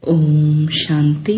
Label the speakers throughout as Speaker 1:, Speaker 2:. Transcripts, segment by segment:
Speaker 1: ஓம் சாந்தி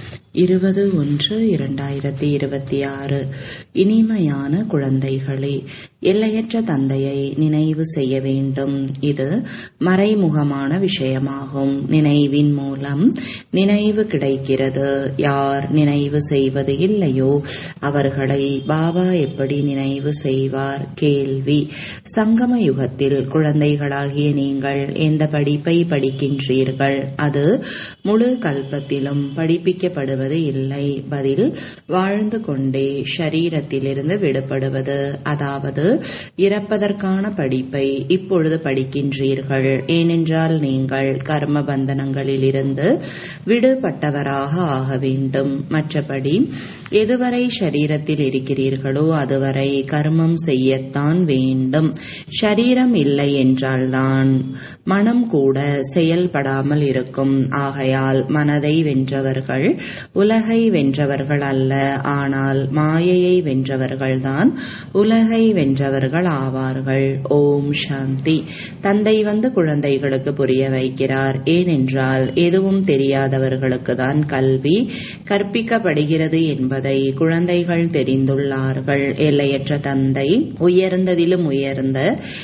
Speaker 1: இருபது ஒன்று இரண்டாயிரத்தி இருபத்தி ஆறு இனிமையான குழந்தைகளே எல்லையற்ற தந்தையை நினைவு செய்ய வேண்டும் இது மறைமுகமான விஷயமாகும் நினைவின் மூலம் நினைவு கிடைக்கிறது யார் நினைவு செய்வது இல்லையோ அவர்களை பாபா எப்படி நினைவு செய்வார் கேள்வி சங்கம யுகத்தில் குழந்தைகளாகிய நீங்கள் எந்த படிப்பை படிக்கின்றீர்கள் அது முழு கல்பத்திலும் படிப்பிக்கப்படுவது இல்லை பதில் வாழ்ந்து கொண்டே ஷரீரத்திலிருந்து விடுபடுவது அதாவது இறப்பதற்கான படிப்பை இப்பொழுது படிக்கின்றீர்கள் ஏனென்றால் நீங்கள் கர்ம பந்தனங்களிலிருந்து விடுபட்டவராக ஆக வேண்டும் மற்றபடி எதுவரை ஷரீரத்தில் இருக்கிறீர்களோ அதுவரை கர்மம் செய்யத்தான் வேண்டும் ஷரீரம் இல்லை என்றால்தான் மனம் கூட செயல்படாமல் இருக்கும் ஆகையால் மனதை வென்றவர்கள் உலகை வென்றவர்கள் அல்ல ஆனால் மாயையை வென்றவர்கள்தான் உலகை வென்றவர்கள் ஆவார்கள் ஓம் சாந்தி தந்தை வந்து குழந்தைகளுக்கு புரிய வைக்கிறார் ஏனென்றால் எதுவும் தெரியாதவர்களுக்கு தான் கல்வி கற்பிக்கப்படுகிறது என்பதை குழந்தைகள் தெரிந்துள்ளார்கள் எல்லையற்ற தந்தை உயர்ந்ததிலும் உயர்ந்த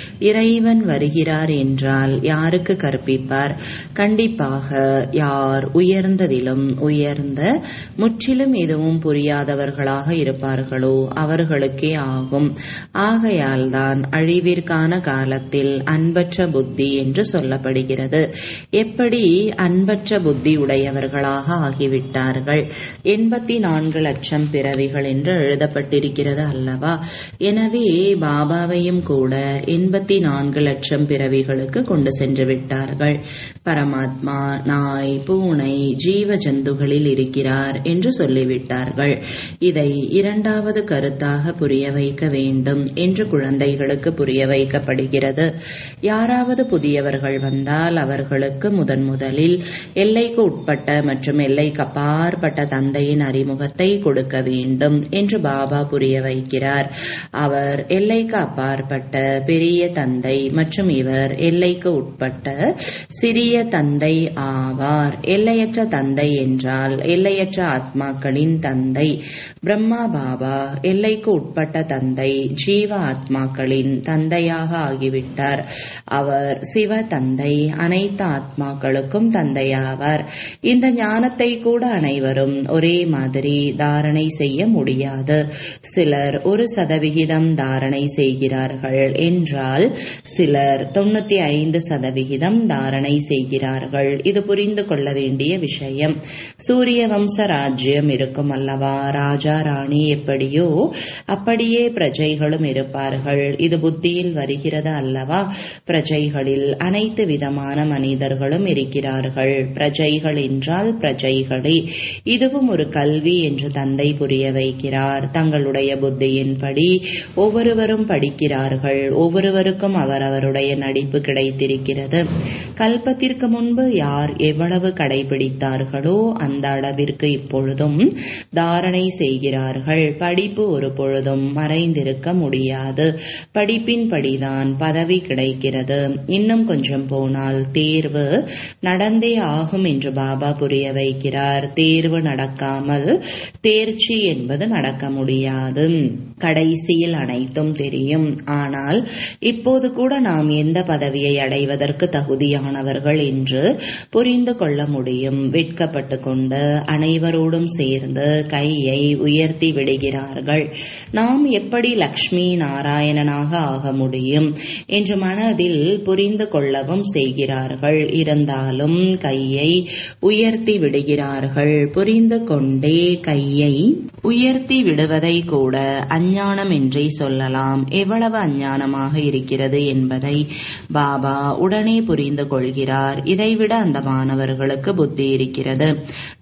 Speaker 1: இறைவன் வருகிறார் என்றால் யாருக்கு கற்பிப்பார் கண்டிப்பாக யார் உயர்ந்ததிலும் உயர்ந்த முற்றிலும் எதுவும் புரியாதவர்களாக இருப்பார்களோ அவர்களுக்கே ஆகும் ஆகையால் தான் அழிவிற்கான காலத்தில் அன்பற்ற புத்தி என்று சொல்லப்படுகிறது எப்படி அன்பற்ற புத்தி உடையவர்களாக ஆகிவிட்டார்கள் எண்பத்தி நான்கு லட்சம் பிறவிகள் என்று எழுதப்பட்டிருக்கிறது அல்லவா எனவே பாபாவையும் கூட எண்பத்தி நான்கு லட்சம் பிறவிகளுக்கு கொண்டு சென்று விட்டார்கள் பரமாத்மா நாய் பூனை ஜீவ ஜந்துகளில் இருக்கிறார் என்று சொல்லிவிட்டார்கள் இதை இரண்டாவது கருத்தாக புரிய வைக்க வேண்டும் என்று குழந்தைகளுக்கு புரிய வைக்கப்படுகிறது யாராவது புதியவர்கள் வந்தால் அவர்களுக்கு முதன் முதலில் எல்லைக்கு உட்பட்ட மற்றும் எல்லைக்கு அப்பாற்பட்ட தந்தையின் அறிமுகத்தை கொடுக்க வேண்டும் என்று பாபா புரிய வைக்கிறார் அவர் எல்லைக்கு அப்பாற்பட்ட பெரிய தந்தை மற்றும் இவர் எல்லைக்கு உட்பட்ட சிறிய தந்தை ஆவார் எல்லையற்ற தந்தை என்றால் எல்லையற்ற ஆத்மாக்களின் தந்தை பிரம்மா பாபா எல்லைக்கு உட்பட்ட தந்தை ஜீவ ஆத்மாக்களின் தந்தையாக ஆகிவிட்டார் அவர் சிவ தந்தை அனைத்து ஆத்மாக்களுக்கும் தந்தையாவார் இந்த ஞானத்தை கூட அனைவரும் ஒரே மாதிரி தாரணை செய்ய முடியாது சிலர் ஒரு சதவிகிதம் தாரணை செய்கிறார்கள் என்றால் சிலர் தொண்ணூத்தி ஐந்து சதவிகிதம் தாரணை செய்கிறார்கள் இது புரிந்து கொள்ள வேண்டிய விஷயம் சூரிய வம்ச ராஜ்யம் இருக்கும் அல்லவா ராஜா ராணி எப்படியோ அப்படியே பிரஜைகளும் இருப்பார்கள் இது புத்தியில் வருகிறது அல்லவா பிரஜைகளில் அனைத்து விதமான மனிதர்களும் இருக்கிறார்கள் பிரஜைகள் என்றால் பிரஜைகளே இதுவும் ஒரு கல்வி என்று தந்தை புரிய வைக்கிறார் தங்களுடைய புத்தியின்படி ஒவ்வொருவரும் படிக்கிறார்கள் ஒவ்வொருவருக்கும் அவரவருடைய நடிப்பு கிடைத்திருக்கிறது கல்பத்திற்கு முன்பு யார் எவ்வளவு கடைபிடித்தார்களோ அந்த அளவிற்கு இப்பொழுதும் தாரணை செய்கிறார்கள் படிப்பு ஒரு பொழுதும் மறைந்திருக்க முடியாது படிப்பின் படிதான் பதவி கிடைக்கிறது இன்னும் கொஞ்சம் போனால் தேர்வு நடந்தே ஆகும் என்று பாபா புரிய வைக்கிறார் தேர்வு நடக்காமல் தேர்ச்சி என்பது நடக்க முடியாது கடைசியில் அனைத்தும் தெரியும் ஆனால் இப்போது கூட நாம் எந்த பதவியை அடைவதற்கு தகுதியானவர்கள் என்று புரிந்து கொள்ள முடியும் வெட்கப்பட்டு கொண்டு அனைவரோடும் சேர்ந்து கையை உயர்த்தி விடுகிறார்கள் நாம் எப்படி லக்ஷ்மி நாராயணனாக ஆக முடியும் என்று மனதில் புரிந்து கொள்ளவும் செய்கிறார்கள் இருந்தாலும் கையை உயர்த்தி விடுகிறார்கள் புரிந்து கொண்டே கையை உயர்த்தி விடுவதை கூட அஞ்ஞானம் என்றே சொல்லலாம் எவ்வளவு அஞ்ஞானமாக இருக்கிறது என்பதை பாபா உடனே புரிந்து கொள்கிறார் இதைவிட அந்த மாணவர்களுக்கு புத்தி இருக்கிறது நாம்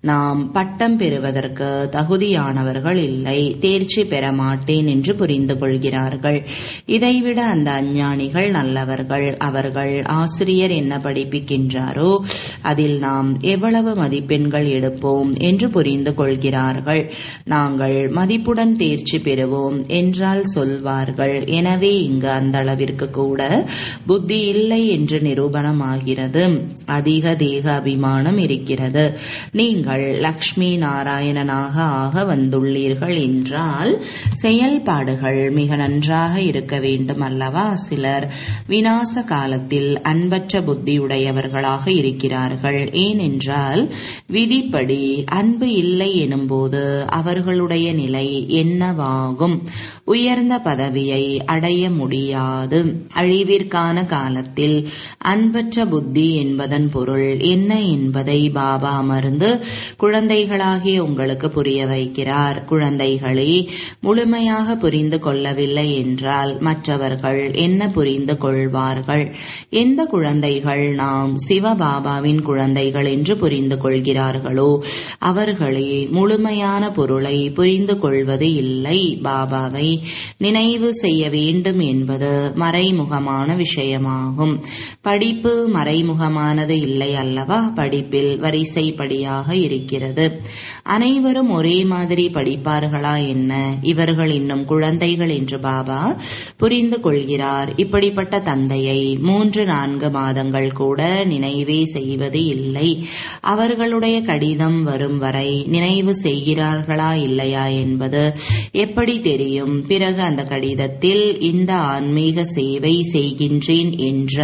Speaker 1: பட்டம் பெறுவதற்கு தகுதியானவர்கள் இல்லை தேர்ச்சி பெற மாட்டேன் என்று புரிந்து கொள்கிறார்கள் இதைவிட அந்த அஞ்ஞானிகள் நல்லவர்கள் அவர்கள் ஆசிரியர் என்ன படிப்பிக்கின்றாரோ அதில் நாம் எவ்வளவு மதிப்பெண்கள் எடுப்போம் என்று புரிந்து கொள்கிறார்கள் நாங்கள் மதிப்புடன் தேர்ச்சி பெறுவோம் என்றால் சொல்வார்கள் எனவே இங்கு அந்த அளவிற்கு கூட புத்தி இல்லை என்று நிரூபணமாகிறது அதிக தேக அபிமானம் இருக்கிறது நீங்கள் லக்ஷ்மி நாராயணனாக ஆக வந்துள்ளீர்கள் என்றால் செயல்பாடுகள் மிக நன்றாக இருக்க வேண்டும் அல்லவா சிலர் விநாச காலத்தில் அன்பற்ற புத்தியுடையவர்களாக இருக்கிறார்கள் ஏனென்றால் விதிப்படி அன்பு இல்லை எனும்போது அவர்களுடைய நிலை என்னவாகும் உயர்ந்த பதவியை அடைய முடியாது அழிவிற்கான காலத்தில் அன்பற்ற புத்தி என்பதன் பொருள் என்ன என்பதை பாபா அமர்ந்து குழந்தைகளாகிய உங்களுக்கு புரிய வைக்கிறார் குழந்தைகளே முழுமையாக புரிந்து கொள்ளவில்லை என்றால் மற்றவர்கள் என்ன புரிந்து கொள்வார்கள் எந்த குழந்தைகள் நாம் சிவபாபாவின் குழந்தைகள் என்று புரிந்து கொள்கிறார்களோ அவர்களே முழுமையான பொருளை புரிந்து கொள்வது இல்லை பாபாவை நினைவு செய்ய வேண்டும் என்பது மறைமுகமான விஷயமாகும் படிப்பு மறைமுகமானது இல்லை அல்லவா படிப்பில் வரிசைப்படியாக இருக்கிறது அனைவரும் ஒரே மாதிரி படிப்பார்களா என்ன இவர்கள் இன்னும் குழந்தைகள் என்று பாபா புரிந்து கொள்கிறார் இப்படிப்பட்ட தந்தையை மூன்று நான்கு மாதங்கள் கூட நினைவே செய்வது இல்லை அவர்களுடைய கடிதம் வரும் வரை நினைவு செய்கிறார்களா இல்லையா என்பது எப்படி தெரியும் பிறகு அந்த கடிதத்தில் இந்த ஆன்மீக சேவை செய்கின்றேன் என்ற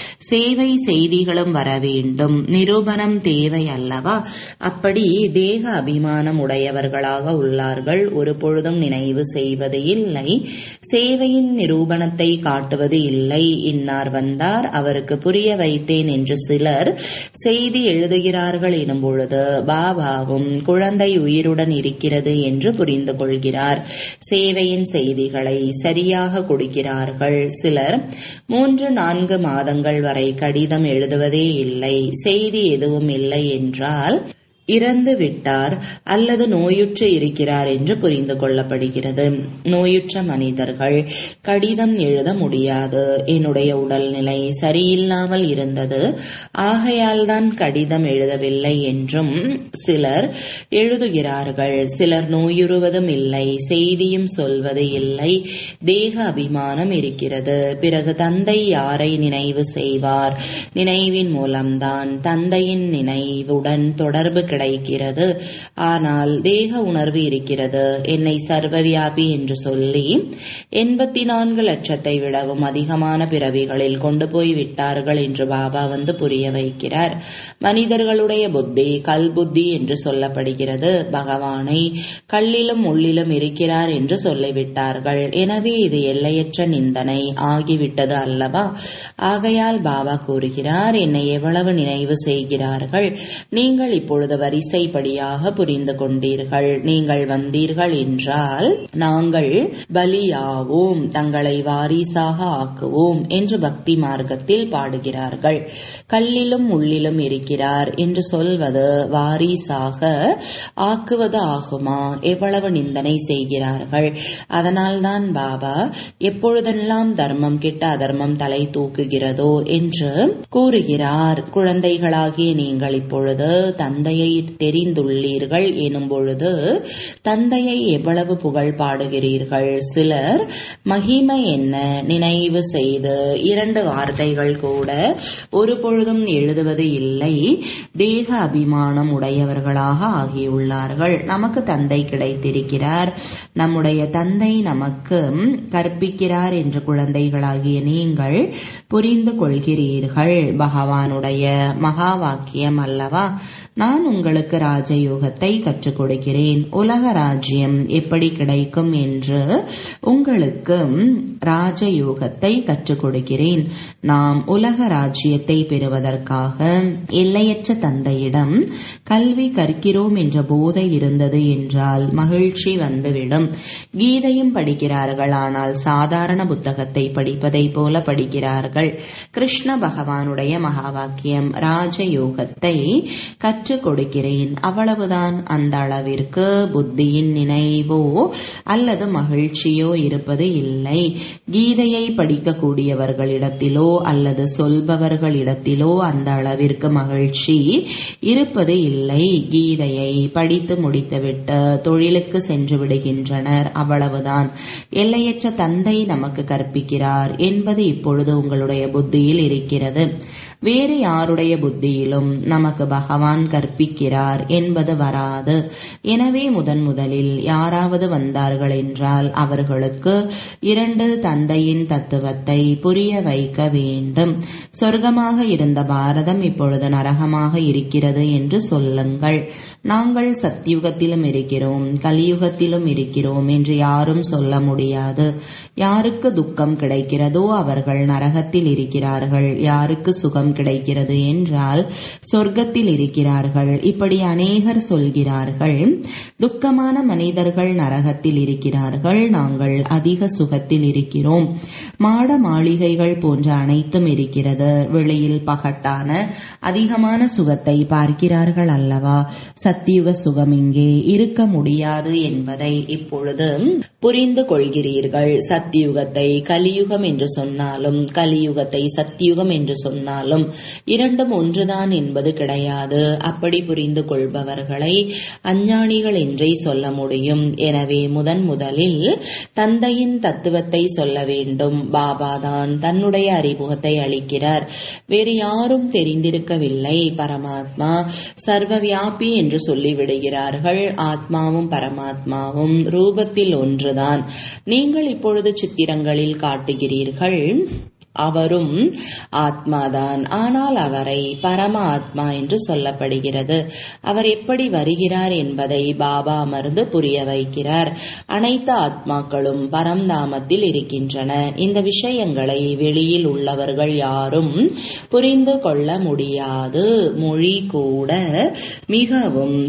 Speaker 1: சேவை செய்திகளும் வர வேண்டும் நிரூபணம் தேவை அல்லவா அப்படி தேக அபிமானம் உடையவர்களாக உள்ளார்கள் ஒரு பொழுதும் நினைவு செய்வது இல்லை சேவையின் நிரூபணத்தை காட்டுவது இல்லை இன்னார் வந்தார் அவருக்கு புரிய வைத்தேன் என்று சிலர் செய்தி எழுதுகிறார்கள் எனும் பொழுது பாபாவும் குழந்தை உயிருடன் இருக்கிறது என்று புரிந்து கொள்கிறார் சேவையின் செய்திகளை சரியாக கொடுக்கிறார்கள் சிலர் மூன்று நான்கு மாதங்கள் வரை கடிதம் எழுதுவதே இல்லை செய்தி எதுவும் இல்லை என்றால் இறந்து விட்டார் அல்லது நோயுற்று இருக்கிறார் என்று புரிந்து கொள்ளப்படுகிறது நோயுற்ற மனிதர்கள் கடிதம் எழுத முடியாது என்னுடைய உடல்நிலை சரியில்லாமல் இருந்தது ஆகையால் தான் கடிதம் எழுதவில்லை என்றும் சிலர் எழுதுகிறார்கள் சிலர் நோயுறுவதும் இல்லை செய்தியும் சொல்வது இல்லை தேக அபிமானம் இருக்கிறது பிறகு தந்தை யாரை நினைவு செய்வார் நினைவின் மூலம்தான் தந்தையின் நினைவுடன் தொடர்பு கிடைக்கிறது ஆனால் தேக உணர்வு இருக்கிறது என்னை சர்வவியாபி என்று சொல்லி எண்பத்தி நான்கு லட்சத்தை விடவும் அதிகமான பிறவிகளில் கொண்டு போய் விட்டார்கள் என்று பாபா வந்து புரிய வைக்கிறார் மனிதர்களுடைய புத்தி கல் புத்தி என்று சொல்லப்படுகிறது பகவானை கல்லிலும் உள்ளிலும் இருக்கிறார் என்று சொல்லிவிட்டார்கள் எனவே இது எல்லையற்ற நிந்தனை ஆகிவிட்டது அல்லவா ஆகையால் பாபா கூறுகிறார் என்னை எவ்வளவு நினைவு செய்கிறார்கள் நீங்கள் இப்பொழுது வரிசைப்படியாக புரிந்து கொண்டீர்கள் நீங்கள் வந்தீர்கள் என்றால் நாங்கள் பலியாவோம் தங்களை வாரிசாக ஆக்குவோம் என்று பக்தி மார்க்கத்தில் பாடுகிறார்கள் கல்லிலும் உள்ளிலும் இருக்கிறார் என்று சொல்வது வாரிசாக ஆக்குவது ஆகுமா எவ்வளவு நிந்தனை செய்கிறார்கள் அதனால்தான் பாபா எப்பொழுதெல்லாம் தர்மம் கிட்ட அதர்மம் தலை தூக்குகிறதோ என்று கூறுகிறார் குழந்தைகளாகிய நீங்கள் இப்பொழுது தந்தையை தெரிந்துள்ளீர்கள் எனும் பொழுது தந்தையை எவ்வளவு புகழ் பாடுகிறீர்கள் சிலர் மகிமை என்ன நினைவு செய்து இரண்டு வார்த்தைகள் கூட ஒரு பொழுதும் எழுதுவது இல்லை தேக அபிமானம் உடையவர்களாக ஆகியுள்ளார்கள் நமக்கு தந்தை கிடைத்திருக்கிறார் நம்முடைய தந்தை நமக்கு கற்பிக்கிறார் என்று குழந்தைகளாகிய நீங்கள் புரிந்து கொள்கிறீர்கள் பகவானுடைய மகா வாக்கியம் அல்லவா நான் உங்களுக்கு ராஜயோகத்தை கற்றுக் கொடுக்கிறேன் உலக ராஜ்யம் எப்படி கிடைக்கும் என்று உங்களுக்கு ராஜயோகத்தை கற்றுக் கொடுக்கிறேன் நாம் உலக ராஜ்யத்தை பெறுவதற்காக எல்லையற்ற தந்தையிடம் கல்வி கற்கிறோம் என்ற போதை இருந்தது என்றால் மகிழ்ச்சி வந்துவிடும் கீதையும் படிக்கிறார்கள் ஆனால் சாதாரண புத்தகத்தை படிப்பதை போல படிக்கிறார்கள் கிருஷ்ண பகவானுடைய மகா வாக்கியம் ராஜயோகத்தை கற்றுக் கொடுக்கிறார் கொடுக்கிறேன் அவ்வளவுதான் அந்த அளவிற்கு புத்தியின் நினைவோ அல்லது மகிழ்ச்சியோ இருப்பது இல்லை கீதையை படிக்கக்கூடியவர்களிடத்திலோ அல்லது சொல்பவர்களிடத்திலோ அந்த அளவிற்கு மகிழ்ச்சி இருப்பது இல்லை கீதையை படித்து முடித்துவிட்டு தொழிலுக்கு சென்று விடுகின்றனர் அவ்வளவுதான் எல்லையற்ற தந்தை நமக்கு கற்பிக்கிறார் என்பது இப்பொழுது உங்களுடைய புத்தியில் இருக்கிறது வேறு யாருடைய புத்தியிலும் நமக்கு பகவான் கற்பிக்கிறார் என்பது வராது எனவே முதன் முதலில் யாராவது வந்தார்கள் என்றால் அவர்களுக்கு இரண்டு தந்தையின் தத்துவத்தை புரிய வைக்க வேண்டும் சொர்க்கமாக இருந்த பாரதம் இப்பொழுது நரகமாக இருக்கிறது என்று சொல்லுங்கள் நாங்கள் சத்தியுகத்திலும் இருக்கிறோம் கலியுகத்திலும் இருக்கிறோம் என்று யாரும் சொல்ல முடியாது யாருக்கு துக்கம் கிடைக்கிறதோ அவர்கள் நரகத்தில் இருக்கிறார்கள் யாருக்கு சுகம் கிடைக்கிறது என்றால் சொர்க்கத்தில் இருக்கிறார்கள் இப்படி அநேகர் சொல்கிறார்கள் துக்கமான மனிதர்கள் நரகத்தில் இருக்கிறார்கள் நாங்கள் அதிக சுகத்தில் இருக்கிறோம் மாட மாளிகைகள் போன்ற அனைத்தும் இருக்கிறது வெளியில் பகட்டான அதிகமான சுகத்தை பார்க்கிறார்கள் அல்லவா சத்தியுக சுகம் இங்கே இருக்க முடியாது என்பதை இப்பொழுது புரிந்து கொள்கிறீர்கள் சத்தியுகத்தை கலியுகம் என்று சொன்னாலும் கலியுகத்தை சத்தியுகம் என்று சொன்னாலும் இரண்டும் ஒன்றுதான் என்பது கிடையாது அப்படி புரிந்து கொள்பவர்களை அஞ்ஞானிகள் என்றே சொல்ல முடியும் எனவே முதன் முதலில் தந்தையின் தத்துவத்தை சொல்ல வேண்டும் பாபாதான் தன்னுடைய அறிமுகத்தை அளிக்கிறார் வேறு யாரும் தெரிந்திருக்கவில்லை பரமாத்மா சர்வவியாபி என்று சொல்லிவிடுகிறார்கள் ஆத்மாவும் பரமாத்மாவும் ரூபத்தில் ஒன்றுதான் நீங்கள் இப்பொழுது சித்திரங்களில் காட்டுகிறீர்கள் அவரும் ஆத்மாதான் ஆனால் அவரை பரம ஆத்மா என்று சொல்லப்படுகிறது அவர் எப்படி வருகிறார் என்பதை பாபா அமர்ந்து புரிய வைக்கிறார் அனைத்து ஆத்மாக்களும் பரம்தாமத்தில் இருக்கின்றன இந்த விஷயங்களை வெளியில் உள்ளவர்கள் யாரும் புரிந்து கொள்ள முடியாது மொழி கூட மிகவும்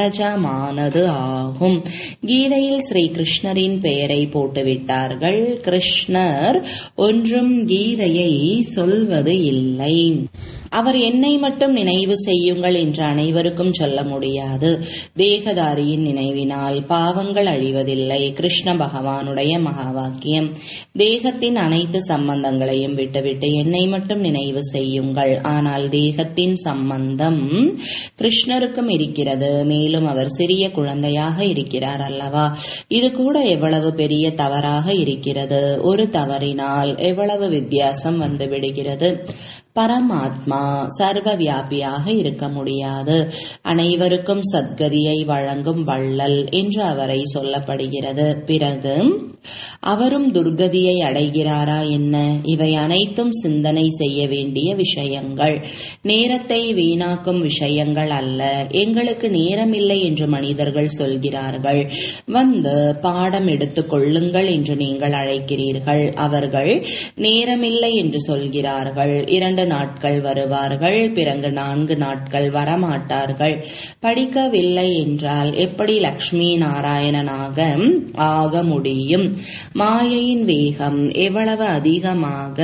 Speaker 1: சகஜமானது ஆகும் கீதையில் ஸ்ரீ கிருஷ்ணரின் பெயரை போட்டுவிட்டார்கள் கிருஷ்ணர் ஒன்றும் கீதையை சொல்வது இல்லை அவர் என்னை மட்டும் நினைவு செய்யுங்கள் என்று அனைவருக்கும் சொல்ல முடியாது தேகதாரியின் நினைவினால் பாவங்கள் அழிவதில்லை கிருஷ்ண பகவானுடைய மகா வாக்கியம் தேகத்தின் அனைத்து சம்பந்தங்களையும் விட்டுவிட்டு என்னை மட்டும் நினைவு செய்யுங்கள் ஆனால் தேகத்தின் சம்பந்தம் கிருஷ்ணருக்கும் இருக்கிறது மேலும் அவர் சிறிய குழந்தையாக இருக்கிறார் அல்லவா இது கூட எவ்வளவு பெரிய தவறாக இருக்கிறது ஒரு தவறினால் எவ்வளவு வித்தியாசம் வந்து விடுகிறது பரமாத்மா சர்வ வியாபியாக இருக்க முடியாது அனைவருக்கும் சத்கதியை வழங்கும் வள்ளல் என்று அவரை சொல்லப்படுகிறது பிறகு அவரும் துர்கதியை அடைகிறாரா என்ன இவை அனைத்தும் சிந்தனை செய்ய வேண்டிய விஷயங்கள் நேரத்தை வீணாக்கும் விஷயங்கள் அல்ல எங்களுக்கு நேரமில்லை என்று மனிதர்கள் சொல்கிறார்கள் வந்து பாடம் எடுத்துக் கொள்ளுங்கள் என்று நீங்கள் அழைக்கிறீர்கள் அவர்கள் நேரமில்லை என்று சொல்கிறார்கள் இரண்டு நாட்கள் வருவார்கள் பிறகு நான்கு நாட்கள் வரமாட்டார்கள் படிக்கவில்லை என்றால் எப்படி லக்ஷ்மி நாராயணனாக ஆக முடியும் மாயையின் வேகம் எவ்வளவு அதிகமாக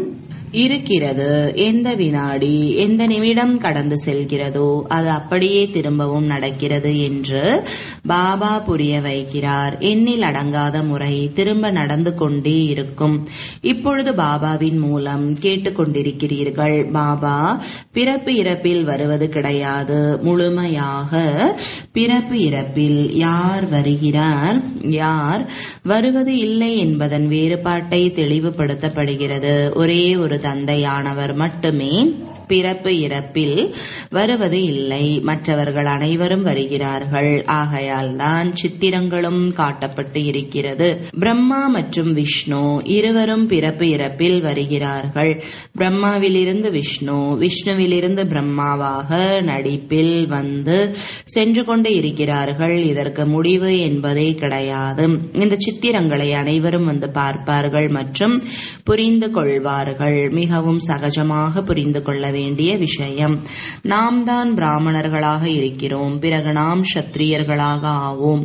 Speaker 1: இருக்கிறது எந்த வினாடி எந்த நிமிடம் கடந்து செல்கிறதோ அது அப்படியே திரும்பவும் நடக்கிறது என்று பாபா புரிய வைக்கிறார் எண்ணில் அடங்காத முறை திரும்ப நடந்து கொண்டே இருக்கும் இப்பொழுது பாபாவின் மூலம் கேட்டுக்கொண்டிருக்கிறீர்கள் பாபா பிறப்பு இறப்பில் வருவது கிடையாது முழுமையாக பிறப்பு இறப்பில் யார் வருகிறார் யார் வருவது இல்லை என்பதன் வேறுபாட்டை தெளிவுபடுத்தப்படுகிறது ஒரே ஒரு தந்தையானவர் மட்டுமே பிறப்பு இறப்பில் வருவது இல்லை மற்றவர்கள் அனைவரும் வருகிறார்கள் ஆகையால் தான் சித்திரங்களும் காட்டப்பட்டு இருக்கிறது பிரம்மா மற்றும் விஷ்ணு இருவரும் பிறப்பு இறப்பில் வருகிறார்கள் பிரம்மாவிலிருந்து விஷ்ணு விஷ்ணுவிலிருந்து பிரம்மாவாக நடிப்பில் வந்து சென்று கொண்டு இருக்கிறார்கள் இதற்கு முடிவு என்பதே கிடையாது இந்த சித்திரங்களை அனைவரும் வந்து பார்ப்பார்கள் மற்றும் புரிந்து கொள்வார்கள் மிகவும் சகஜமாக புரிந்து கொள்ள வேண்டிய விஷயம் நாம் தான் பிராமணர்களாக இருக்கிறோம் பிறகு நாம் சத்திரியர்களாக ஆவோம்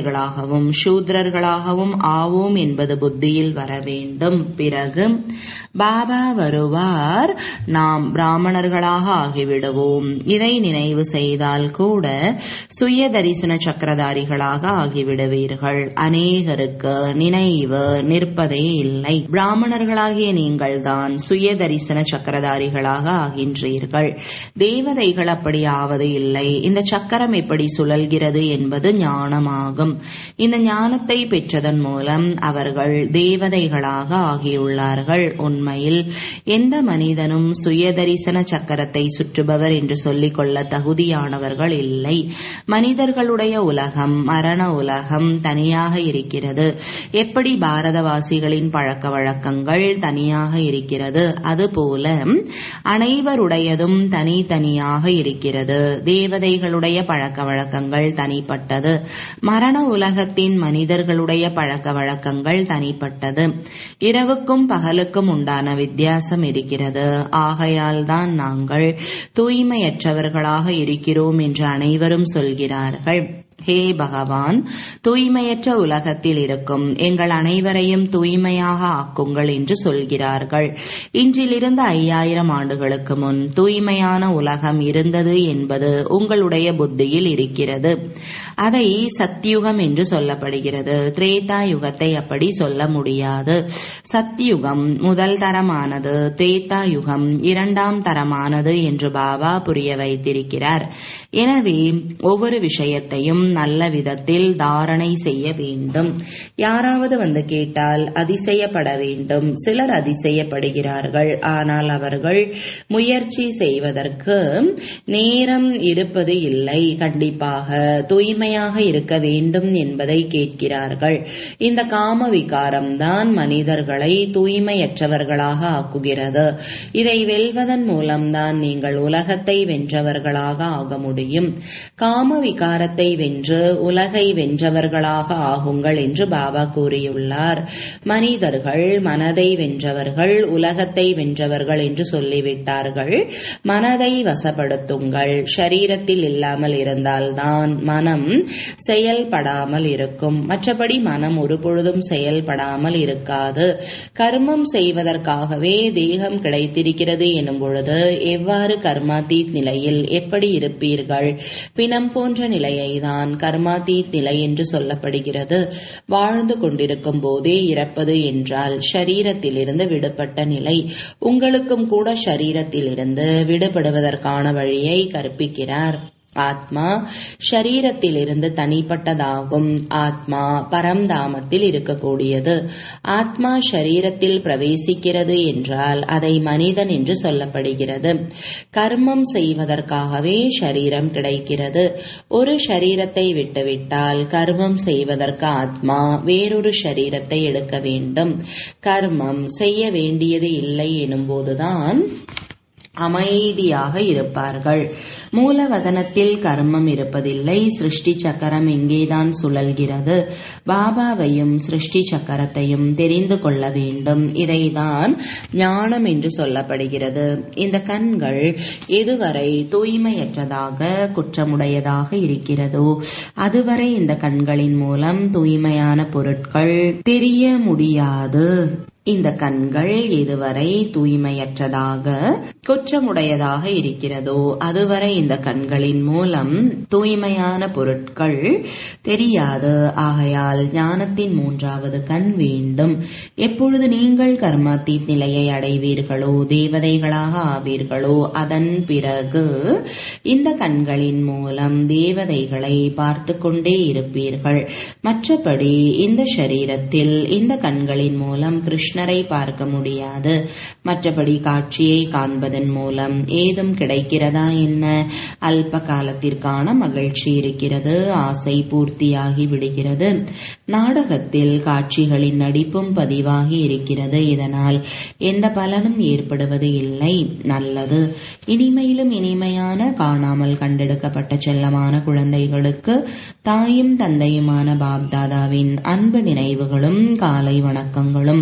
Speaker 1: வைஷ்யர்களாகவும் சூத்ரர்களாகவும் ஆவோம் என்பது புத்தியில் வர வேண்டும் பிறகு பாபா வருவார் நாம் பிராமணர்களாக ஆகிவிடுவோம் இதை நினைவு செய்தால் கூட சுய தரிசன சக்கரதாரிகளாக ஆகிவிடுவீர்கள் அநேகருக்கு நினைவு நிற்பதே இல்லை பிராமணர்களாகிய நீங்கள்தான் சுய தரிசன சக்கரதாரிகளாக ஆகின்றீர்கள் தேவதைகள் அப்படி ஆவது இல்லை இந்த சக்கரம் எப்படி சுழல்கிறது என்பது ஞானமாகும் இந்த ஞானத்தை பெற்றதன் மூலம் அவர்கள் தேவதைகளாக ஆகியுள்ளார்கள் உண்மையில் எந்த மனிதனும் சுயதரிசன சக்கரத்தை சுற்றுபவர் என்று சொல்லிக் கொள்ள தகுதியானவர்கள் இல்லை மனிதர்களுடைய உலகம் மரண உலகம் தனியாக இருக்கிறது எப்படி பாரதவாசிகளின் பழக்க வழக்கங்கள் தனியாக இருக்கிறது அதுபோல அனைவருடையதும் தனித்தனியாக இருக்கிறது தேவதைகளுடைய பழக்க வழக்கங்கள் தனிப்பட்டது மரண உலகத்தின் மனிதர்களுடைய பழக்க வழக்கங்கள் தனிப்பட்டது இரவுக்கும் பகலுக்கும் உண்டான வித்தியாசம் இருக்கிறது ஆகையால் தான் நாங்கள் தூய்மையற்றவர்களாக இருக்கிறோம் என்று அனைவரும் சொல்கிறார்கள் ஹே பகவான் தூய்மையற்ற உலகத்தில் இருக்கும் எங்கள் அனைவரையும் தூய்மையாக ஆக்குங்கள் என்று சொல்கிறார்கள் இன்றிலிருந்து ஐயாயிரம் ஆண்டுகளுக்கு முன் தூய்மையான உலகம் இருந்தது என்பது உங்களுடைய புத்தியில் இருக்கிறது அதை சத்யுகம் என்று சொல்லப்படுகிறது திரேதா யுகத்தை அப்படி சொல்ல முடியாது சத்யுகம் முதல் தரமானது திரேதா யுகம் இரண்டாம் தரமானது என்று பாபா புரிய வைத்திருக்கிறார் எனவே ஒவ்வொரு விஷயத்தையும் நல்ல விதத்தில் தாரணை செய்ய வேண்டும் யாராவது வந்து கேட்டால் அதிசயப்பட வேண்டும் சிலர் அதிசயப்படுகிறார்கள் ஆனால் அவர்கள் முயற்சி செய்வதற்கு நேரம் இருப்பது இல்லை கண்டிப்பாக தூய்மையாக இருக்க வேண்டும் என்பதை கேட்கிறார்கள் இந்த காம விகாரம் தான் மனிதர்களை தூய்மையற்றவர்களாக ஆக்குகிறது இதை வெல்வதன் மூலம்தான் நீங்கள் உலகத்தை வென்றவர்களாக ஆக முடியும் காம விகாரத்தை வென்று உலகை வென்றவர்களாக ஆகுங்கள் என்று பாபா கூறியுள்ளார் மனிதர்கள் மனதை வென்றவர்கள் உலகத்தை வென்றவர்கள் என்று சொல்லிவிட்டார்கள் மனதை வசப்படுத்துங்கள் ஷரீரத்தில் இல்லாமல் இருந்தால்தான் மனம் செயல்படாமல் இருக்கும் மற்றபடி மனம் ஒருபொழுதும் செயல்படாமல் இருக்காது கர்மம் செய்வதற்காகவே தேகம் கிடைத்திருக்கிறது எனும் பொழுது எவ்வாறு கர்மாதீத் நிலையில் எப்படி இருப்பீர்கள் பிணம் போன்ற நிலையை தான் கர்மாதீத் நிலை என்று சொல்லப்படுகிறது வாழ்ந்து கொண்டிருக்கும் போதே இறப்பது என்றால் ஷரீரத்திலிருந்து விடுபட்ட நிலை உங்களுக்கும் கூட ஷரீரத்திலிருந்து விடுபடுவதற்கான வழியை கற்பிக்கிறார் ஆத்மா ஷரீரத்திலிருந்து தனிப்பட்டதாகும் ஆத்மா பரம்தாமத்தில் இருக்கக்கூடியது ஆத்மா ஷரீரத்தில் பிரவேசிக்கிறது என்றால் அதை மனிதன் என்று சொல்லப்படுகிறது கர்மம் செய்வதற்காகவே ஷரீரம் கிடைக்கிறது ஒரு ஷரீரத்தை விட்டுவிட்டால் கர்மம் செய்வதற்கு ஆத்மா வேறொரு ஷரீரத்தை எடுக்க வேண்டும் கர்மம் செய்ய வேண்டியது இல்லை எனும்போதுதான் அமைதியாக இருப்பார்கள் மூலவதனத்தில் கர்மம் இருப்பதில்லை சிருஷ்டி சக்கரம் இங்கேதான் சுழல்கிறது பாபாவையும் சிருஷ்டி சக்கரத்தையும் தெரிந்து கொள்ள வேண்டும் இதைதான் ஞானம் என்று சொல்லப்படுகிறது இந்த கண்கள் எதுவரை தூய்மையற்றதாக குற்றமுடையதாக இருக்கிறதோ அதுவரை இந்த கண்களின் மூலம் தூய்மையான பொருட்கள் தெரிய முடியாது இந்த கண்கள் எதுவரை தூய்மையற்றதாக குற்றமுடையதாக இருக்கிறதோ அதுவரை இந்த கண்களின் மூலம் தூய்மையான பொருட்கள் தெரியாது ஆகையால் ஞானத்தின் மூன்றாவது கண் வேண்டும் எப்பொழுது நீங்கள் கர்மாத்தீத் நிலையை அடைவீர்களோ தேவதைகளாக ஆவீர்களோ அதன் பிறகு இந்த கண்களின் மூலம் தேவதைகளை பார்த்து கொண்டே இருப்பீர்கள் மற்றபடி இந்த சரீரத்தில் இந்த கண்களின் மூலம் கிருஷ்ண கிருஷ்ணரை பார்க்க முடியாது மற்றபடி காட்சியை காண்பதன் மூலம் ஏதும் கிடைக்கிறதா என்ன அல்ப காலத்திற்கான மகிழ்ச்சி இருக்கிறது ஆசை பூர்த்தியாகி விடுகிறது நாடகத்தில் காட்சிகளின் நடிப்பும் பதிவாகி இருக்கிறது இதனால் எந்த பலனும் ஏற்படுவது இல்லை நல்லது இனிமையிலும் இனிமையான காணாமல் கண்டெடுக்கப்பட்ட செல்லமான குழந்தைகளுக்கு தாயும் தந்தையுமான பாப்தாதாவின் அன்பு நினைவுகளும் காலை வணக்கங்களும்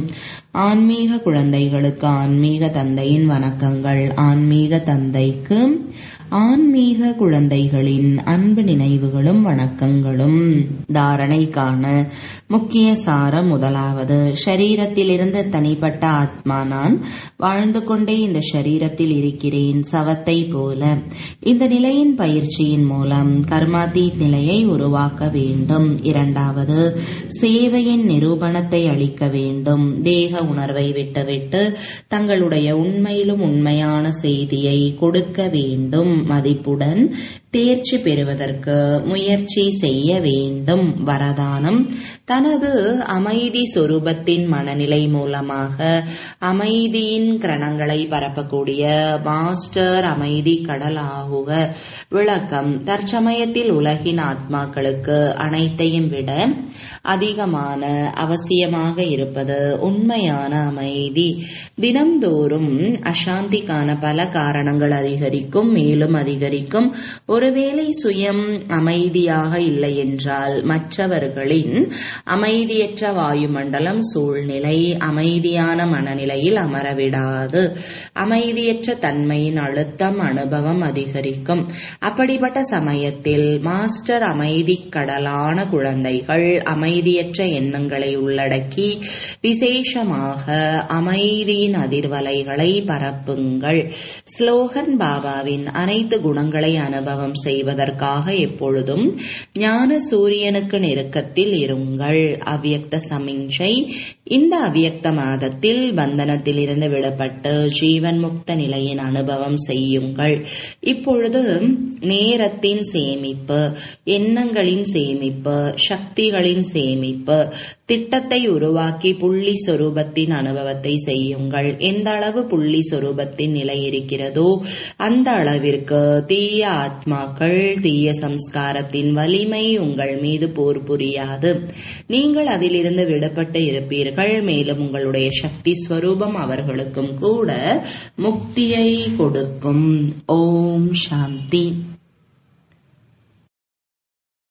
Speaker 1: ஆன்மீக குழந்தைகளுக்கு ஆன்மீக தந்தையின் வணக்கங்கள் ஆன்மீக தந்தைக்கு ஆன்மீக குழந்தைகளின் அன்பு நினைவுகளும் வணக்கங்களும் தாரணைக்கான முக்கிய சாரம் முதலாவது ஷரீரத்திலிருந்து தனிப்பட்ட ஆத்மா நான் வாழ்ந்து கொண்டே இந்த ஷரீரத்தில் இருக்கிறேன் சவத்தை போல இந்த நிலையின் பயிற்சியின் மூலம் கர்மாதீத் நிலையை உருவாக்க வேண்டும் இரண்டாவது சேவையின் நிரூபணத்தை அளிக்க வேண்டும் தேக உணர்வை விட்டுவிட்டு தங்களுடைய உண்மையிலும் உண்மையான செய்தியை கொடுக்க வேண்டும் மதிப்புடன் தேர்ச்சி பெறுவதற்கு முயற்சி செய்ய வேண்டும் வரதானம் தனது அமைதி சொரூபத்தின் மனநிலை மூலமாக அமைதியின் கிரணங்களை பரப்பக்கூடிய மாஸ்டர் அமைதி கடலாகுக விளக்கம் தற்சமயத்தில் உலகின் ஆத்மாக்களுக்கு அனைத்தையும் விட அதிகமான அவசியமாக இருப்பது உண்மையான அமைதி தினம்தோறும் அசாந்திக்கான பல காரணங்கள் அதிகரிக்கும் மேலும் அதிகரிக்கும் ஒருவேளை சுயம் அமைதியாக இல்லை என்றால் மற்றவர்களின் அமைதியற்ற வாயுமண்டலம் சூழ்நிலை அமைதியான மனநிலையில் அமரவிடாது அமைதியற்ற தன்மையின் அழுத்தம் அனுபவம் அதிகரிக்கும் அப்படிப்பட்ட சமயத்தில் மாஸ்டர் அமைதி கடலான குழந்தைகள் அமைதியற்ற எண்ணங்களை உள்ளடக்கி விசேஷமாக அமைதியின் அதிர்வலைகளை பரப்புங்கள் ஸ்லோகன் பாபாவின் அனைத்து குணங்களை அனுபவம் செய்வதற்காக எப்பொழுதும் ஞான சூரியனுக்கு நெருக்கத்தில் இருங்கள் அவ்யக்த சமிஞ்சை இந்த அவ்யக்த மாதத்தில் பந்தனத்தில் இருந்து விடப்பட்டு ஜீவன் முக்த நிலையின் அனுபவம் செய்யுங்கள் இப்பொழுது நேரத்தின் சேமிப்பு எண்ணங்களின் சேமிப்பு சக்திகளின் சேமிப்பு திட்டத்தை உருவாக்கி புள்ளி சொரூபத்தின் அனுபவத்தை செய்யுங்கள் எந்த அளவு புள்ளி சொரூபத்தின் நிலை இருக்கிறதோ அந்த அளவிற்கு தீய ஆத்மாக்கள் தீய சம்ஸ்காரத்தின் வலிமை உங்கள் மீது போர் புரியாது நீங்கள் அதிலிருந்து விடுபட்டு இருப்பீர்கள் மேலும் உங்களுடைய சக்தி ஸ்வரூபம் அவர்களுக்கும் கூட முக்தியை கொடுக்கும் ஓம் சாந்தி